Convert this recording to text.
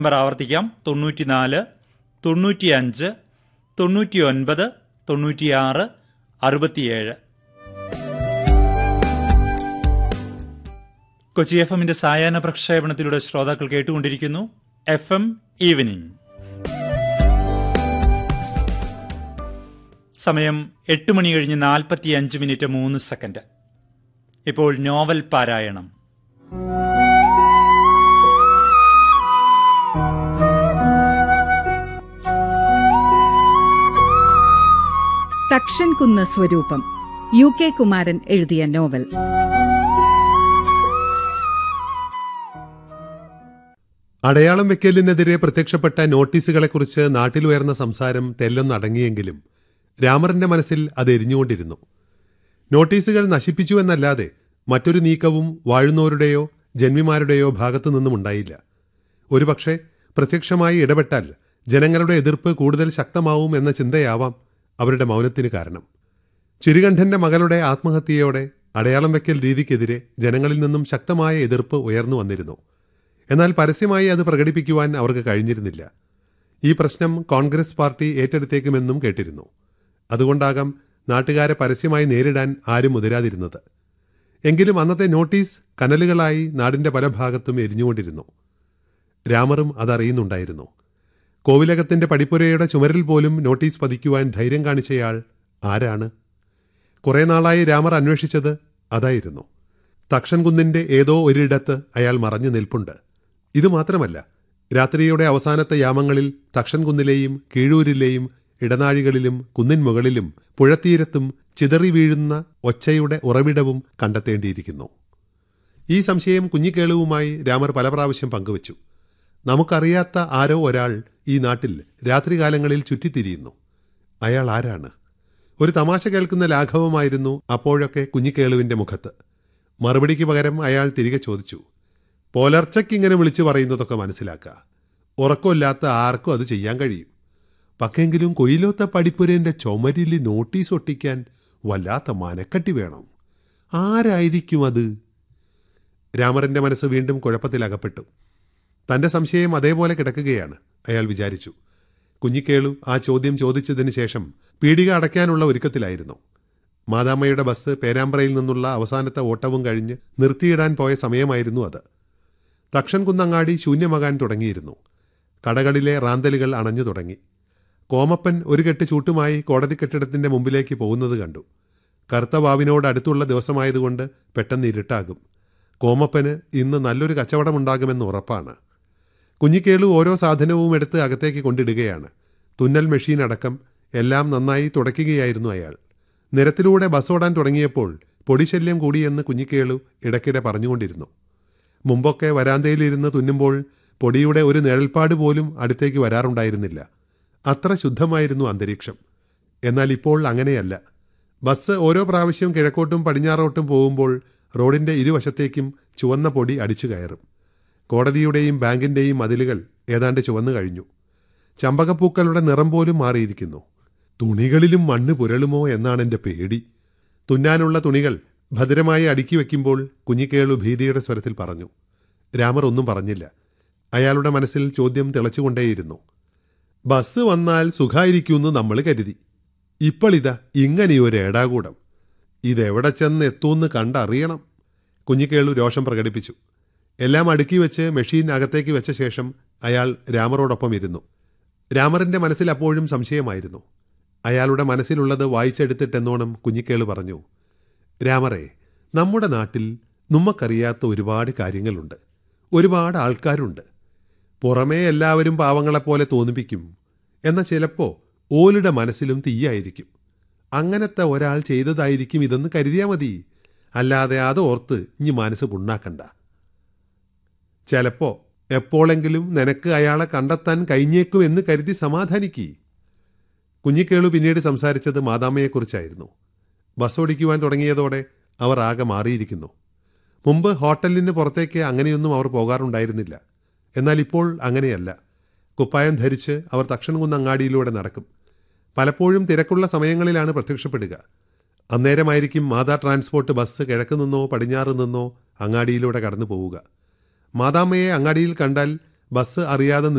number ആവർത്തിക്കാം തൊണ്ണൂറ്റിനാല് തൊണ്ണൂറ്റിയഞ്ച് തൊണ്ണൂറ്റിയൊൻപത് തൊണ്ണൂറ്റിയാറ് അറുപത്തിയേഴ് കൊച്ചി എഫ് എമ്മിന്റെ സായാഹ്ന പ്രക്ഷേപണത്തിലൂടെ ശ്രോതാക്കൾ കേട്ടുകൊണ്ടിരിക്കുന്നു എഫ് എം ഈവനിംഗ് സമയം എട്ട് മണി കഴിഞ്ഞ് നാൽപ്പത്തിയഞ്ച് മിനിറ്റ് മൂന്ന് സെക്കൻഡ് ഇപ്പോൾ നോവൽ പാരായണം തക്ഷൻ കുന്ന് സ്വരൂപം യു കെ കുമാരൻ എഴുതിയ നോവൽ അടയാളം വെക്കലിനെതിരെ പ്രത്യക്ഷപ്പെട്ട നോട്ടീസുകളെക്കുറിച്ച് നാട്ടിലുയർന്ന സംസാരം തെല്ലൊന്നടങ്ങിയെങ്കിലും രാമറിന്റെ മനസ്സിൽ അത് എരിഞ്ഞുകൊണ്ടിരുന്നു നോട്ടീസുകൾ നശിപ്പിച്ചുവെന്നല്ലാതെ മറ്റൊരു നീക്കവും വാഴുന്നവരുടെയോ ജന്മിമാരുടെയോ ഭാഗത്തു നിന്നും ഉണ്ടായില്ല ഒരുപക്ഷെ പ്രത്യക്ഷമായി ഇടപെട്ടാൽ ജനങ്ങളുടെ എതിർപ്പ് കൂടുതൽ ശക്തമാവും എന്ന ചിന്തയാവാം അവരുടെ മൗനത്തിന് കാരണം ചിരികണ്ഠന്റെ മകളുടെ ആത്മഹത്യയോടെ അടയാളം വെക്കൽ രീതിക്കെതിരെ ജനങ്ങളിൽ നിന്നും ശക്തമായ എതിർപ്പ് ഉയർന്നു വന്നിരുന്നു എന്നാൽ പരസ്യമായി അത് പ്രകടിപ്പിക്കുവാൻ അവർക്ക് കഴിഞ്ഞിരുന്നില്ല ഈ പ്രശ്നം കോൺഗ്രസ് പാർട്ടി ഏറ്റെടുത്തേക്കുമെന്നും കേട്ടിരുന്നു അതുകൊണ്ടാകാം നാട്ടുകാരെ പരസ്യമായി നേരിടാൻ ആരും മുതിരാതിരുന്നത് എങ്കിലും അന്നത്തെ നോട്ടീസ് കനലുകളായി നാടിന്റെ പല ഭാഗത്തും എരിഞ്ഞുകൊണ്ടിരുന്നു രാമറും അതറിയുന്നുണ്ടായിരുന്നു കോവിലകത്തിന്റെ പടിപ്പുരയുടെ ചുമരിൽ പോലും നോട്ടീസ് പതിക്കുവാൻ ധൈര്യം കാണിച്ചയാൾ ആരാണ് കുറെ നാളായി രാമർ അന്വേഷിച്ചത് അതായിരുന്നു തക്ഷൻകുന്നിന്റെ ഏതോ ഒരിടത്ത് അയാൾ മറഞ്ഞു നിൽപ്പുണ്ട് ഇത് മാത്രമല്ല രാത്രിയുടെ അവസാനത്തെ യാമങ്ങളിൽ തക്ഷൻകുന്നിലെയും കീഴൂരിലെയും ഇടനാഴികളിലും കുന്നിൻ മുകളിലും പുഴത്തീരത്തും ചിതറി വീഴുന്ന ഒച്ചയുടെ ഉറവിടവും കണ്ടെത്തേണ്ടിയിരിക്കുന്നു ഈ സംശയം കുഞ്ഞിക്കേളുവുമായി രാമർ പല പ്രാവശ്യം പങ്കുവച്ചു നമുക്കറിയാത്ത ആരോ ഒരാൾ ഈ നാട്ടിൽ രാത്രികാലങ്ങളിൽ ചുറ്റിത്തിരിയുന്നു അയാൾ ആരാണ് ഒരു തമാശ കേൾക്കുന്ന ലാഘവമായിരുന്നു അപ്പോഴൊക്കെ കുഞ്ഞിക്കേളുവിന്റെ മുഖത്ത് മറുപടിക്ക് പകരം അയാൾ തിരികെ ചോദിച്ചു പോലർച്ചയ്ക്കിങ്ങനെ വിളിച്ചു പറയുന്നതൊക്കെ മനസ്സിലാക്കുക ഉറക്കമില്ലാത്ത ആർക്കും അത് ചെയ്യാൻ കഴിയും പക്ഷെങ്കിലും കൊയിലോത്ത പടിപ്പുരേന്റെ ചുമരിൽ നോട്ടീസ് ഒട്ടിക്കാൻ വല്ലാത്ത മനക്കട്ടി വേണം ആരായിരിക്കും അത് രാമറിന്റെ മനസ്സ് വീണ്ടും കുഴപ്പത്തിലകപ്പെട്ടു തന്റെ സംശയം അതേപോലെ കിടക്കുകയാണ് അയാൾ വിചാരിച്ചു കുഞ്ഞിക്കേളു ആ ചോദ്യം ചോദിച്ചതിന് ശേഷം പീടിക അടയ്ക്കാനുള്ള ഒരുക്കത്തിലായിരുന്നു മാതാമ്മയുടെ ബസ് പേരാമ്പ്രയിൽ നിന്നുള്ള അവസാനത്തെ ഓട്ടവും കഴിഞ്ഞ് നിർത്തിയിടാൻ പോയ സമയമായിരുന്നു അത് തക്ഷൻ കുന്നങ്ങാടി ശൂന്യമാകാൻ തുടങ്ങിയിരുന്നു കടകളിലെ റാന്തലുകൾ അണഞ്ഞു തുടങ്ങി കോമപ്പൻ ഒരു കെട്ട് ചൂട്ടുമായി കോടതി കെട്ടിടത്തിന്റെ മുമ്പിലേക്ക് പോകുന്നത് കണ്ടു കറുത്ത വാവിനോട് അടുത്തുള്ള ദിവസമായതുകൊണ്ട് പെട്ടെന്ന് ഇരുട്ടാകും കോമപ്പന് ഇന്ന് നല്ലൊരു കച്ചവടമുണ്ടാകുമെന്ന് ഉറപ്പാണ് കുഞ്ഞിക്കേളു ഓരോ സാധനവും എടുത്ത് അകത്തേക്ക് കൊണ്ടിടുകയാണ് തുന്നൽ മെഷീൻ അടക്കം എല്ലാം നന്നായി തുടയ്ക്കുകയായിരുന്നു അയാൾ നിരത്തിലൂടെ ബസ് ഓടാൻ തുടങ്ങിയപ്പോൾ പൊടിശല്യം കൂടിയെന്ന് കുഞ്ഞിക്കേളു ഇടയ്ക്കിടെ പറഞ്ഞുകൊണ്ടിരുന്നു മുമ്പൊക്കെ വരാന്തയിലിരുന്ന് തുന്നുമ്പോൾ പൊടിയുടെ ഒരു നിഴൽപ്പാട് പോലും അടുത്തേക്ക് വരാറുണ്ടായിരുന്നില്ല അത്ര ശുദ്ധമായിരുന്നു അന്തരീക്ഷം എന്നാൽ ഇപ്പോൾ അങ്ങനെയല്ല ബസ് ഓരോ പ്രാവശ്യം കിഴക്കോട്ടും പടിഞ്ഞാറോട്ടും പോകുമ്പോൾ റോഡിന്റെ ഇരുവശത്തേക്കും ചുവന്ന പൊടി അടിച്ചു കയറും കോടതിയുടെയും ബാങ്കിന്റെയും മതിലുകൾ ഏതാണ്ട് ചുവന്നു കഴിഞ്ഞു ചമ്പകപ്പൂക്കളുടെ നിറം പോലും മാറിയിരിക്കുന്നു തുണികളിലും മണ്ണ് പുരളുമോ എന്നാണ് എൻ്റെ പേടി തുന്നാനുള്ള തുണികൾ ഭദ്രമായി അടുക്കി വയ്ക്കുമ്പോൾ കുഞ്ഞിക്കേളു ഭീതിയുടെ സ്വരത്തിൽ പറഞ്ഞു രാമർ ഒന്നും പറഞ്ഞില്ല അയാളുടെ മനസ്സിൽ ചോദ്യം തിളച്ചുകൊണ്ടേയിരുന്നു ബസ് വന്നാൽ സുഖായിരിക്കുമെന്ന് നമ്മൾ കരുതി ഇപ്പോൾ ഇതാ ഇങ്ങനെയൊരു ഏടാകൂടം ഇതെവിടെ ചെന്ന് എത്തൂന്ന് കണ്ടറിയണം കുഞ്ഞിക്കേളു രോഷം പ്രകടിപ്പിച്ചു എല്ലാം അടുക്കി വെച്ച് മെഷീൻ അകത്തേക്ക് വെച്ച ശേഷം അയാൾ രാമറോടൊപ്പം ഇരുന്നു രാമറിന്റെ മനസ്സിൽ അപ്പോഴും സംശയമായിരുന്നു അയാളുടെ മനസ്സിലുള്ളത് വായിച്ചെടുത്തിട്ടെന്നോണം കുഞ്ഞിക്കേളു പറഞ്ഞു രാമറെ നമ്മുടെ നാട്ടിൽ നമ്മക്കറിയാത്ത ഒരുപാട് കാര്യങ്ങളുണ്ട് ഒരുപാട് ആൾക്കാരുണ്ട് പുറമേ എല്ലാവരും പാവങ്ങളെപ്പോലെ തോന്നിപ്പിക്കും എന്നാൽ ചിലപ്പോൾ ഓലുടെ മനസ്സിലും തീയായിരിക്കും അങ്ങനത്തെ ഒരാൾ ചെയ്തതായിരിക്കും ഇതെന്ന് കരുതിയാൽ മതി അല്ലാതെ അത് ഓർത്ത് ഇനി മനസ്സ് പുണ്ണാക്കണ്ട ചിലപ്പോ എപ്പോഴെങ്കിലും നിനക്ക് അയാളെ കണ്ടെത്താൻ കഴിഞ്ഞേക്കും എന്ന് കരുതി സമാധാനിക്കി കുഞ്ഞിക്കേളു പിന്നീട് സംസാരിച്ചത് മാതാമ്മയെക്കുറിച്ചായിരുന്നു ബസ് ഓടിക്കുവാൻ തുടങ്ങിയതോടെ അവർ ആകെ മാറിയിരിക്കുന്നു മുമ്പ് ഹോട്ടലിന് പുറത്തേക്ക് അങ്ങനെയൊന്നും അവർ പോകാറുണ്ടായിരുന്നില്ല എന്നാൽ ഇപ്പോൾ അങ്ങനെയല്ല കുപ്പായം ധരിച്ച് അവർ തക്ഷൻകുന്ന് അങ്ങാടിയിലൂടെ നടക്കും പലപ്പോഴും തിരക്കുള്ള സമയങ്ങളിലാണ് പ്രത്യക്ഷപ്പെടുക അന്നേരമായിരിക്കും മാതാ ട്രാൻസ്പോർട്ട് ബസ് കിഴക്ക് നിന്നോ പടിഞ്ഞാറ് നിന്നോ അങ്ങാടിയിലൂടെ കടന്നു പോവുക മാതാമ്മയെ അങ്ങാടിയിൽ കണ്ടാൽ ബസ് അറിയാതെ